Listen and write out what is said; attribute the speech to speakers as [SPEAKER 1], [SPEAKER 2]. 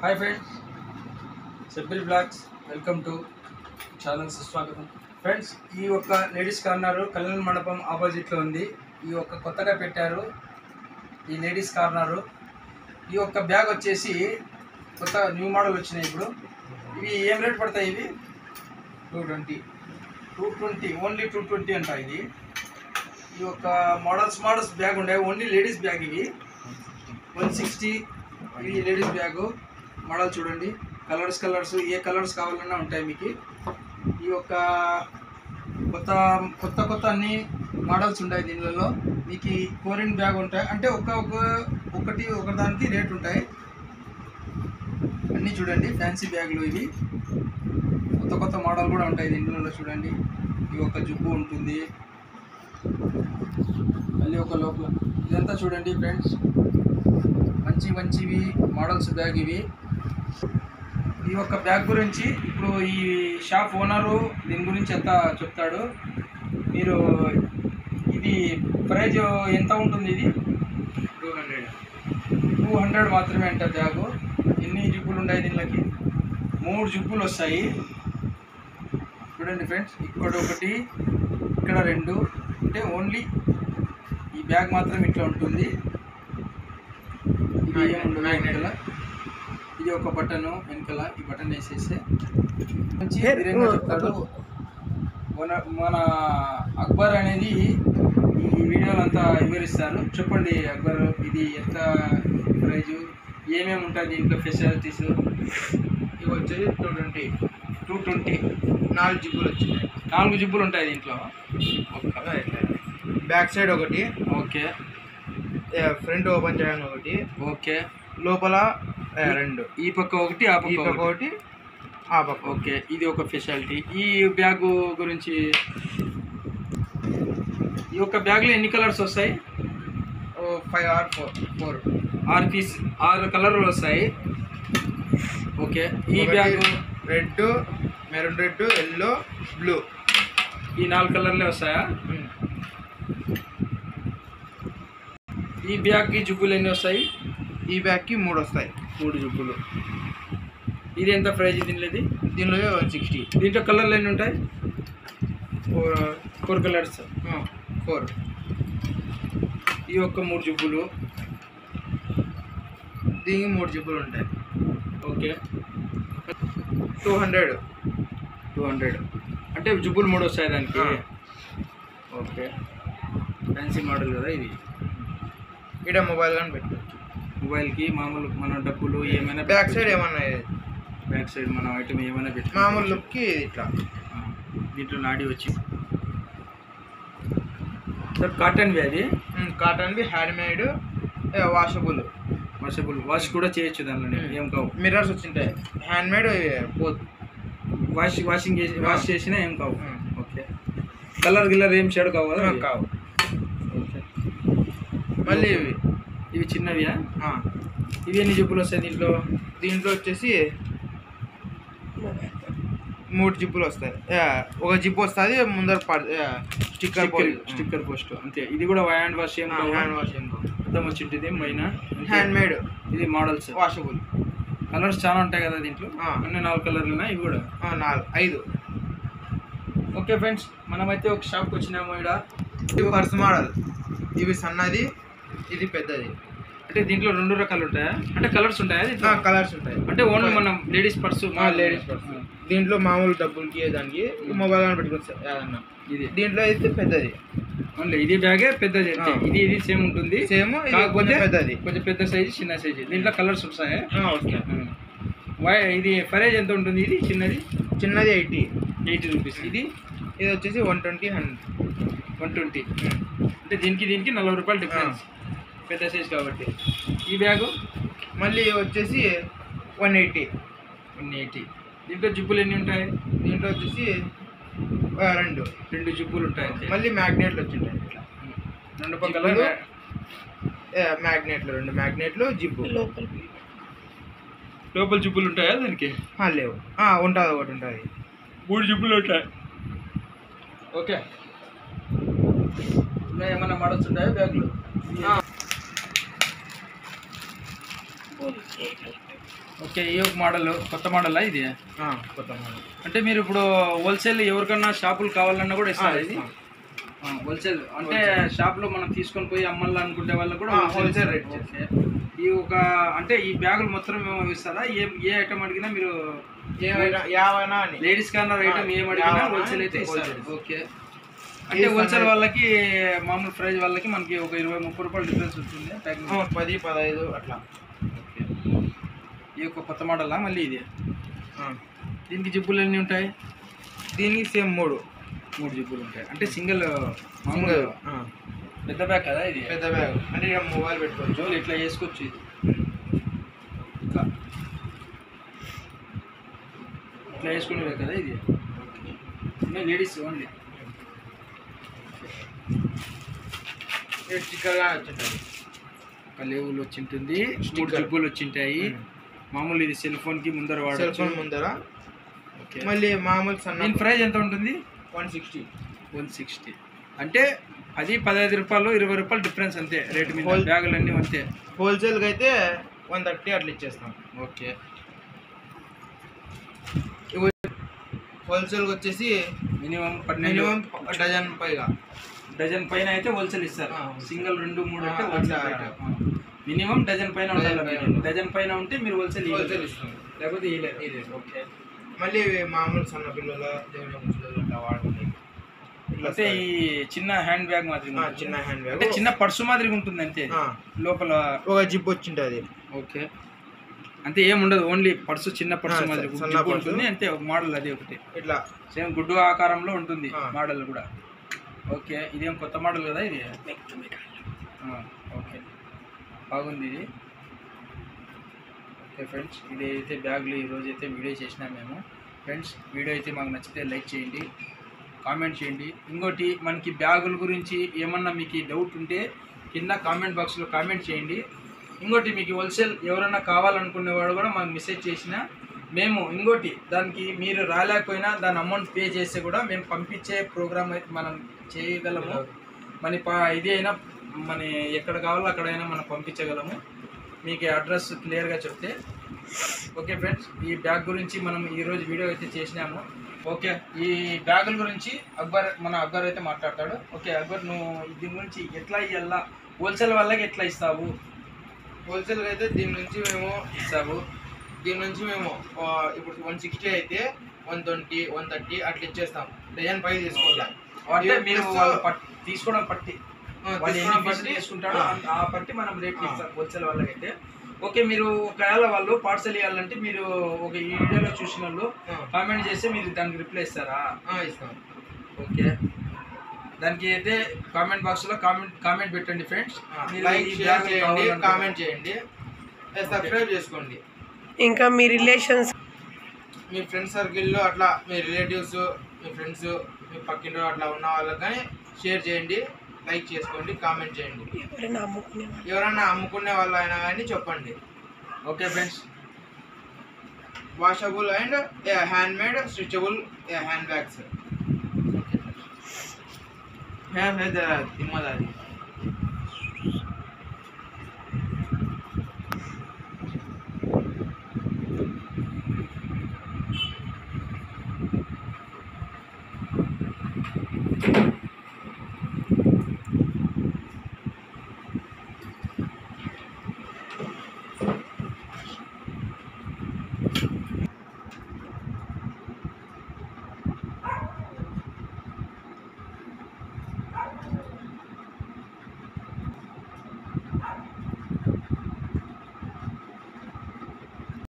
[SPEAKER 1] Hi friends సెబ్బిల్ vlogs welcome to channel సుస్వాగతం friends ఈ ఒక్క లేడీస్ కార్నర్ కళ్యాణ మండపం ఆపోజిట్లో ఉంది ఈ ఒక్క కొత్తగా పెట్టారు ఈ లేడీస్ కార్నరు ఈ ఒక్క బ్యాగ్ వచ్చేసి కొత్త న్యూ మోడల్ వచ్చినాయి ఇప్పుడు ఇవి ఏం రేట్ పడతాయి ఇవి
[SPEAKER 2] two twenty
[SPEAKER 1] two twenty only two twenty అంట ఇది ఈ యొక్క మోడల్స్ మోడల్స్ బ్యాగ్ ఉండే ఓన్లీ లేడీస్ బ్యాగ్ ఇవి వన్ సిక్స్టీ ఇది లేడీస్ బ్యాగు మోడల్ చూడండి కలర్స్ కలర్స్ ఏ కలర్స్ కావాలన్నా ఉంటాయి మీకు ఈ యొక్క కొత్త కొత్త కొత్త అన్ని మోడల్స్ ఉంటాయి దీనిలో మీకు ఈ కోరిన్ బ్యాగ్ ఉంటాయి అంటే ఒక్క ఒక ఒకటి ఒకదానికి రేట్ ఉంటాయి అన్నీ చూడండి ఫ్యాన్సీ బ్యాగులు ఇవి కొత్త కొత్త మోడల్ కూడా ఉంటాయి దీంట్లో చూడండి ఈ ఒక జుబ్బు ఉంటుంది మళ్ళీ ఒక లోపల ఇదంతా చూడండి ఫ్రెండ్స్ మంచి మంచివి మోడల్స్ బ్యాగ్ ఇవి ఈ యొక్క బ్యాగ్ గురించి ఇప్పుడు ఈ షాప్ ఓనరు దీని గురించి ఎంత చెప్తాడు మీరు ఇది ప్రైజ్ ఎంత ఉంటుంది ఇది
[SPEAKER 2] టూ హండ్రెడ్
[SPEAKER 1] టూ హండ్రెడ్ మాత్రమే అంట బ్యాగు ఎన్ని జిప్పులు ఉన్నాయి దీనికి మూడు జిప్పులు వస్తాయి చూడండి ఫ్రెండ్స్ ఇక్కడ ఒకటి ఇక్కడ రెండు అంటే ఓన్లీ ఈ బ్యాగ్ మాత్రం ఇట్లా ఉంటుంది ఇది ఏం ఉండదు వెనకాల ఇది ఒక బటన్ వెనకాల ఈ బటన్ వేసేస్తే మంచి ధైర్యంగా చెప్తాడు మన మన అక్బర్ అనేది ఈ వీడియోలో అంతా వివరిస్తారు చెప్పండి అక్బర్ ఇది ఎంత ప్రైజు ఏమేమి ఉంటుంది దీంట్లో ఫెసిలిటీస్
[SPEAKER 2] ఇవి వచ్చేసి టూ ట్వంటీ
[SPEAKER 1] టూ ట్వంటీ
[SPEAKER 2] నాలుగు జిప్పులు వచ్చినాయి
[SPEAKER 1] నాలుగు జిప్పులు ఉంటాయి దీంట్లో
[SPEAKER 2] బ్యాక్ సైడ్ ఒకటి
[SPEAKER 1] ఓకే
[SPEAKER 2] ఫ్రంట్ ఓపెన్ చేయడానికి ఒకటి
[SPEAKER 1] ఓకే
[SPEAKER 2] లోపల ఏ, రెండు
[SPEAKER 1] ఈ పక్క ఒకటి ఆ
[SPEAKER 2] ఈ
[SPEAKER 1] పక్క
[SPEAKER 2] పక్క
[SPEAKER 1] ఒకటి
[SPEAKER 2] ఒకటి ఆ పక్క ఒకటి.
[SPEAKER 1] ఓకే ఇది ఒక ఫెసిలిటీ ఈ బ్యాగ్ గురించి ఈ యొక్క బ్యాగ్లో ఎన్ని కలర్స్ వస్తాయి
[SPEAKER 2] ఓ ఫైవ్ ఆర్ ఫోర్ ఫోర్
[SPEAKER 1] ఆరు పీస్ ఆరు కలర్లు వస్తాయి ఓకే ఈ bag
[SPEAKER 2] red maroon red yellow blue
[SPEAKER 1] ఈ నాలుగు కలర్లే వస్తాయా ఈ బ్యాగ్కి జుబ్బులు ఎన్ని వస్తాయి
[SPEAKER 2] ఈ బ్యాగ్కి మూడు వస్తాయి
[SPEAKER 1] మూడు జుబ్బులు ఇది ఎంత ప్రైజ్ దీనిది
[SPEAKER 2] దీనిలో వన్ సిక్స్టీ
[SPEAKER 1] దీంట్లో కలర్లు ఎన్ని ఉంటాయి ఫోర్ కలర్స్
[SPEAKER 2] ఫోర్
[SPEAKER 1] ఈ ఒక్క మూడు జుబ్బులు
[SPEAKER 2] దీనికి మూడు జిప్పులు ఉంటాయి
[SPEAKER 1] okay
[SPEAKER 2] two hundred
[SPEAKER 1] two hundred అంటే జుబ్బులు మూడు వస్తాయి దానికి
[SPEAKER 2] ఆ.
[SPEAKER 1] ఓకే ఫ్యాన్సీ మోడల్ కదా ఇది
[SPEAKER 2] ఇక్కడ మొబైల్ కానీ పెట్టుకోవచ్చు
[SPEAKER 1] మొబైల్కి మామూలు మన డబ్బులు ఏమైనా
[SPEAKER 2] బ్యాక్ సైడ్ ఏమన్నా
[SPEAKER 1] బ్యాక్ సైడ్ మనం ఐటమ్ ఏమైనా పెట్టి
[SPEAKER 2] మామూలు లుక్కి ఇట్లా
[SPEAKER 1] దీంట్లో నాడి వచ్చి సార్ కాటన్ అది
[SPEAKER 2] కాటన్వి handmade washable
[SPEAKER 1] washable wash కూడా చేయొచ్చు దానిలో ఏం కావు
[SPEAKER 2] మిర్రర్స్ వచ్చింటాయి హ్యాండ్ మేడ్ పోత్
[SPEAKER 1] వాష్ వాషింగ్ చేసి వాష్ చేసినా ఏం కావు
[SPEAKER 2] ఉమ్.
[SPEAKER 1] ఓకే కలర్ గిల్లర్ ఏం షేడ్ కావాలా ఇవి?
[SPEAKER 2] కావు
[SPEAKER 1] ఓకే
[SPEAKER 2] మళ్ళీ ఇవి
[SPEAKER 1] ఇవి చిన్నవియా
[SPEAKER 2] ఆ,
[SPEAKER 1] ఇవి ఎన్ని జబ్బులు వస్తాయి దీంట్లో
[SPEAKER 2] దీంట్లో వచ్చేసి మూడు జిప్పులు వస్తాయి యా, ఒక జిప్ వస్తుంది ముందర స్టిక్కర్
[SPEAKER 1] స్టిక్కర్ పోస్ట్ అంతే ఇది కూడా హ్యాండ్ వాష్ ఏం కావు
[SPEAKER 2] హ్యాండ్ వాష్
[SPEAKER 1] మొత్తం వచ్చింటుంది మైన
[SPEAKER 2] హ్యాండ్ మేడ్
[SPEAKER 1] ఇది మోడల్స్
[SPEAKER 2] వాషబుల్
[SPEAKER 1] కలర్స్ చాలా ఉంటాయి కదా దీంట్లో
[SPEAKER 2] ఆ.
[SPEAKER 1] అన్ని నాలుగు కలర్లు ఉన్నాయి ఇవి కూడా
[SPEAKER 2] నాలుగు ఐదు
[SPEAKER 1] ఓకే ఫ్రెండ్స్ మనమైతే ఒక షాప్కి వచ్చినాము ఇక్కడ
[SPEAKER 2] ఇవి పర్స్ మోడల్ ఇవి సన్నది ఇది పెద్దది
[SPEAKER 1] అంటే దీంట్లో రెండు రకాలు ఉంటాయా అంటే కలర్స్ ఉంటాయా దీంట్లో
[SPEAKER 2] కలర్స్ ఉంటాయి
[SPEAKER 1] అంటే ఓన్లీ మనం లేడీస్ పర్సు
[SPEAKER 2] లేడీస్ పర్స్ దీంట్లో మామూలు డబ్బులకి దానికి మొబైల్ అని పెట్టుకోవచ్చు ఏదన్నా
[SPEAKER 1] ఇది
[SPEAKER 2] దీంట్లో అయితే పెద్దది
[SPEAKER 1] ఓన్లీ ఇది బ్యాగే పెద్దది అంతే.
[SPEAKER 2] ఆ.
[SPEAKER 1] ఇది ఇది సేమ్ ఉంటుంది
[SPEAKER 2] సేమ్ ఇది
[SPEAKER 1] కాకపోతే
[SPEAKER 2] కొంచెం పెద్దది
[SPEAKER 1] కొంచెం పెద్ద సైజు చిన్న సైజు దీంట్లో కలర్స్ వస్తాయి
[SPEAKER 2] ఓకే
[SPEAKER 1] వై ఇది ప్రైజ్ ఎంత ఉంటుంది ఇది చిన్నది
[SPEAKER 2] చిన్నది ఎయిటీ
[SPEAKER 1] ఎయిటీ రూపీస్ ఇది
[SPEAKER 2] ఇది వచ్చేసి one twenty hundred
[SPEAKER 1] one twenty అంటే దీనికి దీనికి నలభై రూపాయలు డిఫరెన్స్ పెద్ద సైజ్ కాబట్టి ఈ బ్యాగు
[SPEAKER 2] మళ్ళీ వచ్చేసి వన్ ఎయిటీ
[SPEAKER 1] వన్ ఎయిటీ దీంట్లో జుబ్బులు ఎన్ని ఉంటాయి
[SPEAKER 2] దీంట్లో వచ్చేసి ఆ, రెండు
[SPEAKER 1] రెండు జుబ్బులు ఉంటాయి అంతే.
[SPEAKER 2] మళ్ళీ మ్యాగ్నెట్లు వచ్చింటాయి ఇట్లా
[SPEAKER 1] రెండు పక్కల
[SPEAKER 2] జిబ్బులు, ఏ, మ్యాగ్నెట్లు రెండు మ్యాగ్నెట్లు జిబ్బు
[SPEAKER 1] లోపల జుబ్బులు ఉంటాయా దానికి
[SPEAKER 2] ఆ, లేవు ఆ, ఉంటుంది ఒకటి ఉంటుంది
[SPEAKER 1] మూడు జుబ్బులు ఉంటాయి ఓకే ఇంకా ఏమైనా మోడల్స్ ఉంటాయా బ్యాగ్లు ఓకే ఈ ఒక మోడల్ కొత్త మోడలా ఇది
[SPEAKER 2] ఆ, కొత్త మోడల్
[SPEAKER 1] అంటే మీరు ఇప్పుడు హోల్సేల్ ఎవరికన్నా షాపులు కావాలన్నా కూడా ఇస్తారు ఇది హోల్సేల్ అంటే షాప్లో మనం తీసుకొని పోయి అమ్మాలి అనుకుంటే వాళ్ళకి కూడా
[SPEAKER 2] ఆ,
[SPEAKER 1] wholesale
[SPEAKER 2] wholesale
[SPEAKER 1] rate
[SPEAKER 2] rate.
[SPEAKER 1] Okay ఈ ఒక అంటే ఈ బ్యాగులు మొత్తం మేము ఇస్తారా ఏ ఏ ఐటమ్ అడిగినా మీరు
[SPEAKER 2] ఏమైనా యావైనా అని
[SPEAKER 1] లేడీస్ కార్నర్ ఐటమ్
[SPEAKER 2] ఆ,
[SPEAKER 1] ఏం అడిగినా
[SPEAKER 2] యావైనా
[SPEAKER 1] హోల్సేల్ అయితే ఇస్తారు
[SPEAKER 2] wholesale.
[SPEAKER 1] ఓకే అంటే
[SPEAKER 2] ఈ
[SPEAKER 1] హోల్సేల్
[SPEAKER 2] సన్న-
[SPEAKER 1] వాళ్ళకి మామూలు ప్రైస్ వాళ్ళకి మనకి ఒక ఇరవై ముప్పై రూపాయలు డిఫరెన్స్ ఉంటుంది ప్యాకింగ్
[SPEAKER 2] ఆ, పది పదహైదు అట్లా
[SPEAKER 1] ఓకే ఈ యొక్క కొత్త మోడలా మళ్ళీ ఇది
[SPEAKER 2] ఆ.
[SPEAKER 1] దీనికి జిప్పులు ఎన్ని ఉంటాయి
[SPEAKER 2] దీనికి సేమ్ మూడు
[SPEAKER 1] మూడు జిప్పులు ఉంటాయి అంటే సింగిల్ మామూలు
[SPEAKER 2] సింగల్ ఆ,
[SPEAKER 1] పెద్ద బ్యాగ్ కదా ఇది
[SPEAKER 2] పెద్ద బ్యాగ్ అంటే ఇక్కడ మొబైల్ పెట్టుకోవచ్చు
[SPEAKER 1] జోలు ఇట్లా వేసుకోవచ్చు ఇది ఇట్లా ఇట్లా వేసుకునేవే కదా ఇది లేడీస్ ఓన్లీ
[SPEAKER 2] స్టిక్కర్గా వచ్చింటుంది
[SPEAKER 1] ఒక లేవులు వచ్చింటుంది మూడు
[SPEAKER 2] Sticker.
[SPEAKER 1] జిప్పులు వచ్చింటాయి మామూలు ఇది సెల్ ఫోన్ కి ముందర
[SPEAKER 2] సెల్
[SPEAKER 1] వాడచ్చు
[SPEAKER 2] ఫోన్ ముందర
[SPEAKER 1] ఓకే
[SPEAKER 2] మళ్ళీ మామూలు సన్న
[SPEAKER 1] దీని ప్రైస్ ఎంత ఉంటుంది
[SPEAKER 2] వన్ సిక్స్టీ
[SPEAKER 1] వన్ సిక్స్టీ అంటే పది పదహైదు రూపాయలు ఇరవై రూపాయలు డిఫరెన్స్ అంతే రేటు మీద
[SPEAKER 2] Whole-
[SPEAKER 1] బ్యాగులు అన్నీ అంతే
[SPEAKER 2] హోల్సేల్కి అయితే వన్ థర్టీ అట్లా ఇచ్చేస్తాం
[SPEAKER 1] ఓకే
[SPEAKER 2] హోల్సేల్కి వచ్చేసి
[SPEAKER 1] మినిమం పన్నెండు
[SPEAKER 2] మినిమం డజన్ పైగా
[SPEAKER 1] డజన్ పైన అయితే హోల్సేల్ ఇస్తారు
[SPEAKER 2] ఆ.
[SPEAKER 1] సింగిల్ రెండు మూడు
[SPEAKER 2] ఆ,
[SPEAKER 1] అంటే హోల్సేల్
[SPEAKER 2] అట్లా.
[SPEAKER 1] రేట్ మినిమం డజన్ పైన
[SPEAKER 2] డజన్
[SPEAKER 1] ఉండాలి
[SPEAKER 2] పైన.
[SPEAKER 1] మీకు. డజన్ పైన ఉంటే మీరు హోల్సేల్
[SPEAKER 2] హోల్సేల్ ఇస్తాం
[SPEAKER 1] లేకపోతే ఇయ్యలేరు
[SPEAKER 2] ఇది.
[SPEAKER 1] ఓకే
[SPEAKER 2] మళ్ళీ ఇవి మామూలు సన్న పిల్లల దేవుళ్ళ ముసలి అట్లా వాడుకుంటాయి ఇట్లా
[SPEAKER 1] అంటే ఈ చిన్న హ్యాండ్ బ్యాగ్ మాదిరి
[SPEAKER 2] ఆ, చిన్న హ్యాండ్
[SPEAKER 1] అంటే
[SPEAKER 2] బ్యాగ్
[SPEAKER 1] చిన్న పర్సు మాదిరిగా ఉంటుంది అంతే
[SPEAKER 2] ఆ,
[SPEAKER 1] లోపల
[SPEAKER 2] ఒక జిప్ వచ్చింటుంది
[SPEAKER 1] ఓకే అంటే ఏం ఉండదు ఓన్లీ పర్సు చిన్న పర్సు
[SPEAKER 2] ఆ,
[SPEAKER 1] మాదిరి
[SPEAKER 2] సన్న
[SPEAKER 1] జిప్పు
[SPEAKER 2] పర్సు.
[SPEAKER 1] ఉంటుంది అంతే ఒక మోడల్ అది ఒకటి
[SPEAKER 2] ఇట్లా
[SPEAKER 1] సేమ్ గుడ్డు ఆకారంలో ఉంటుంది
[SPEAKER 2] ఆ.
[SPEAKER 1] మోడల్ కూడా ఓకే ఇదేం కొత్త మోడల్ కదా ఇది ఆ, ఓకే బాగుంది ఇది ఓకే ఫ్రెండ్స్ ఇది అయితే బ్యాగులు ఈరోజు అయితే వీడియో చేసినాం మేము ఫ్రెండ్స్ వీడియో అయితే మాకు నచ్చితే లైక్ చేయండి కామెంట్ చేయండి ఇంకోటి మనకి బ్యాగుల గురించి ఏమన్నా మీకు డౌట్ ఉంటే కింద కామెంట్ బాక్స్లో కామెంట్ చేయండి ఇంకోటి మీకు హోల్సేల్ ఎవరైనా కావాలనుకునేవాడు కూడా మాకు మెసేజ్ చేసినా మేము ఇంకోటి దానికి మీరు రాలేకపోయినా దాని అమౌంట్ పే చేస్తే కూడా మేము పంపించే ప్రోగ్రామ్ అయితే మనం చేయగలము మన ప ఇది అయినా మన ఎక్కడ కావాలో అక్కడైనా మనం పంపించగలము మీకు అడ్రస్ క్లియర్గా చెప్తే ఓకే ఫ్రెండ్స్ ఈ బ్యాగ్ గురించి మనం ఈరోజు వీడియో అయితే చేసినాము ఓకే ఈ బ్యాగుల గురించి అక్బర్ మన అక్బర్ అయితే మాట్లాడతాడు ఓకే అక్బర్ నువ్వు దీని గురించి ఎట్లా ఇవ్వాలా హోల్సేల్ వాళ్ళకి ఎట్లా ఇస్తావు
[SPEAKER 2] హోల్సేల్కి అయితే దీని నుంచి మేము
[SPEAKER 1] ఇస్తావు
[SPEAKER 2] దీని నుంచి మేము ఆ, ఇప్పుడు వన్ సిక్స్టీ అయితే వన్ ట్వంటీ వన్ థర్టీ అట్లా ఇచ్చేస్తాం డజన్ పై తీసుకోవాలి
[SPEAKER 1] అంటే మీరు
[SPEAKER 2] Plus,
[SPEAKER 1] వాళ్ళు పట్- తీసుకోవడం పట్టి
[SPEAKER 2] ఆ,
[SPEAKER 1] వాళ్ళు ఎన్ని
[SPEAKER 2] తీసుకోవడం
[SPEAKER 1] పీసులు
[SPEAKER 2] బట్టి
[SPEAKER 1] తీసుకుంటాడో
[SPEAKER 2] ఆ,
[SPEAKER 1] అంత- ఆ పట్టి మనం రేట్
[SPEAKER 2] ఆ.
[SPEAKER 1] ఇస్తాం హోల్సేల్ వాళ్ళకైతే ఓకే మీరు ఒకవేళ వాళ్ళు పార్సల్ ఇవ్వాలంటే మీరు ఒక ఈ వీడియోలో చూసిన వాళ్ళు
[SPEAKER 2] ఆ,
[SPEAKER 1] కామెంట్ చేస్తే మీరు దానికి రిప్లై ఇస్తారా
[SPEAKER 2] ఆ, ఇస్తాం
[SPEAKER 1] ఓకే దానికి అయితే కామెంట్ బాక్స్ లో కామెంట్ కామెంట్ పెట్టండి ఫ్రెండ్స్
[SPEAKER 2] లైక్ షేర్ చేయండి కామెంట్ చేయండి సబ్స్క్రైబ్ చేసుకోండి
[SPEAKER 3] ఇంకా మీ రిలేషన్స్
[SPEAKER 2] మీ ఫ్రెండ్ సర్కిల్లో అట్లా మీ రిలేటివ్స్ మీ ఫ్రెండ్స్ మీ పక్కింటి అట్లా ఉన్న వాళ్ళకి కానీ షేర్ చేయండి లైక్ చేసుకోండి కామెంట్ చేయండి
[SPEAKER 3] ఎవరైనా అమ్ముకునే వాళ్ళు
[SPEAKER 2] ఎవరన్నా అమ్ముకునే వాళ్ళు అయినా కానీ చెప్పండి
[SPEAKER 1] okay friends
[SPEAKER 2] washable and hand made stretchable hand bags hand made తిమ్మదాది